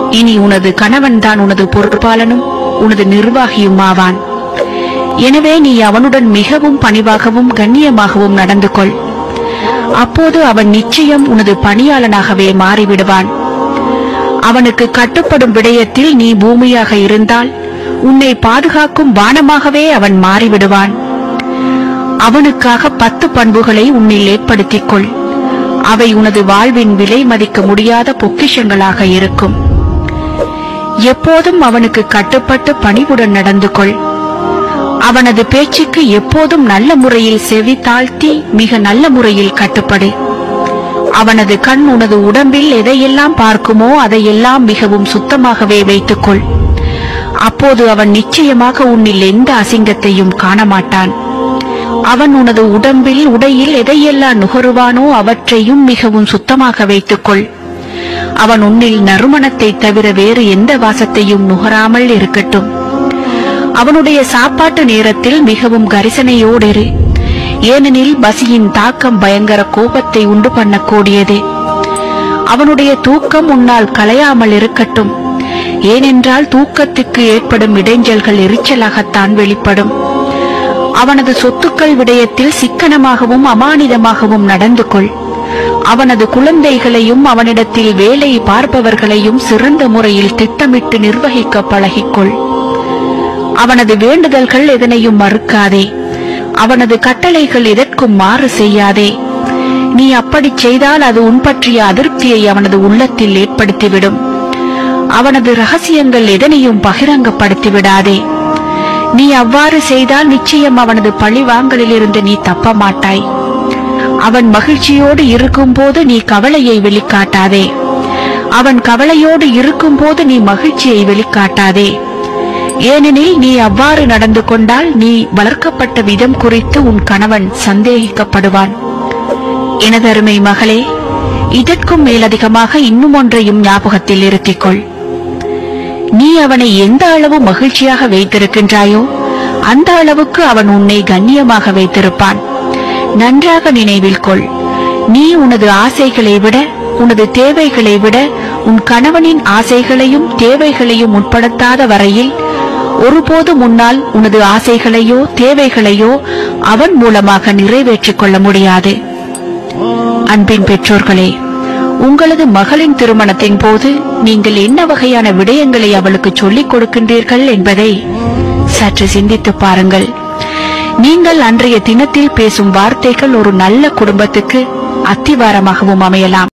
இனி உனது கணவன்தான் உனது பொறுப்பாளனும் உனது நிர்வாகியும் ஆவான் எனவே நீ அவனுடன் மிகவும் பணிவாகவும் கண்ணியமாகவும் நடந்து கொள் அப்போது அவன் நிச்சயம் உனது பணியாளனாகவே மாறிவிடுவான் அவனுக்கு கட்டுப்படும் விடயத்தில் நீ பூமியாக இருந்தால் உன்னை பாதுகாக்கும் வானமாகவே அவன் மாறிவிடுவான் அவனுக்காக பத்து பண்புகளை உன்னில் ஏற்படுத்திக் கொள் அவை உனது வாழ்வின் விலை மதிக்க முடியாத பொக்கிஷங்களாக இருக்கும் எப்போதும் அவனுக்கு கட்டுப்பட்டு பணிவுடன் நடந்து கொள் அவனது பேச்சுக்கு எப்போதும் நல்ல முறையில் செவி தாழ்த்தி மிக நல்ல முறையில் கட்டுப்படு அவனது கண் உனது உடம்பில் எதையெல்லாம் பார்க்குமோ அதையெல்லாம் மிகவும் சுத்தமாகவே வைத்துக்கொள் அப்போது அவன் நிச்சயமாக உன்னில் எந்த அசிங்கத்தையும் காண மாட்டான் அவன் உனது உடம்பில் உடையில் எதையெல்லாம் நுகருவானோ அவற்றையும் மிகவும் சுத்தமாக வைத்துக்கொள் அவன் உன்னில் நறுமணத்தை தவிர வேறு எந்த வாசத்தையும் நுகராமல் இருக்கட்டும் அவனுடைய சாப்பாட்டு நேரத்தில் மிகவும் கரிசனையோடு இரு ஏனெனில் பசியின் தாக்கம் பயங்கர கோபத்தை உண்டு பண்ணக்கூடியது அவனுடைய தூக்கம் உன்னால் கலையாமல் இருக்கட்டும் ஏனென்றால் தூக்கத்துக்கு ஏற்படும் இடைஞ்சல்கள் எரிச்சலாகத்தான் வெளிப்படும் அவனது சொத்துக்கள் விடயத்தில் சிக்கனமாகவும் அமானிதமாகவும் நடந்து கொள் அவனது குழந்தைகளையும் அவனிடத்தில் வேலை பார்ப்பவர்களையும் சிறந்த முறையில் திட்டமிட்டு நிர்வகிக்க பழகிக்கொள் அவனது வேண்டுதல்கள் எதனையும் மறுக்காதே அவனது கட்டளைகள் எதற்கும் மாறு செய்யாதே நீ அப்படிச் செய்தால் அது உன் பற்றிய அதிருப்தியை அவனது உள்ளத்தில் ஏற்படுத்திவிடும் அவனது ரகசியங்கள் எதனையும் பகிரங்கப்படுத்தி விடாதே நீ அவ்வாறு செய்தால் நிச்சயம் அவனது பழிவாங்கலிலிருந்து நீ தப்ப மாட்டாய் அவன் மகிழ்ச்சியோடு இருக்கும்போது நீ கவலையை வெளிக்காட்டாதே அவன் கவலையோடு இருக்கும்போது நீ மகிழ்ச்சியை வெளிக்காட்டாதே ஏனெனில் நீ அவ்வாறு நடந்து கொண்டால் நீ வளர்க்கப்பட்ட விதம் குறித்து உன் கணவன் சந்தேகிக்கப்படுவான் எனதருமை மகளே இதற்கும் மேலதிகமாக இன்னும் ஒன்றையும் ஞாபகத்தில் இருத்திக்கொள் நீ அவனை எந்த அளவு மகிழ்ச்சியாக வைத்திருக்கின்றாயோ அந்த அளவுக்கு அவன் உன்னை கண்ணியமாக வைத்திருப்பான் நன்றாக நினைவில் கொள் நீ உனது ஆசைகளை விட உனது தேவைகளை விட உன் கணவனின் ஆசைகளையும் தேவைகளையும் உட்படுத்தாத வரையில் ஒருபோதும் உன்னால் உனது ஆசைகளையோ தேவைகளையோ அவன் மூலமாக நிறைவேற்றிக் கொள்ள முடியாது அன்பின் பெற்றோர்களே உங்களது மகளின் திருமணத்தின் போது நீங்கள் என்ன வகையான விடயங்களை அவளுக்கு சொல்லிக் கொடுக்கின்றீர்கள் என்பதை சற்று சிந்தித்துப் பாருங்கள் நீங்கள் அன்றைய தினத்தில் பேசும் வார்த்தைகள் ஒரு நல்ல குடும்பத்துக்கு அத்திவாரமாகவும் அமையலாம்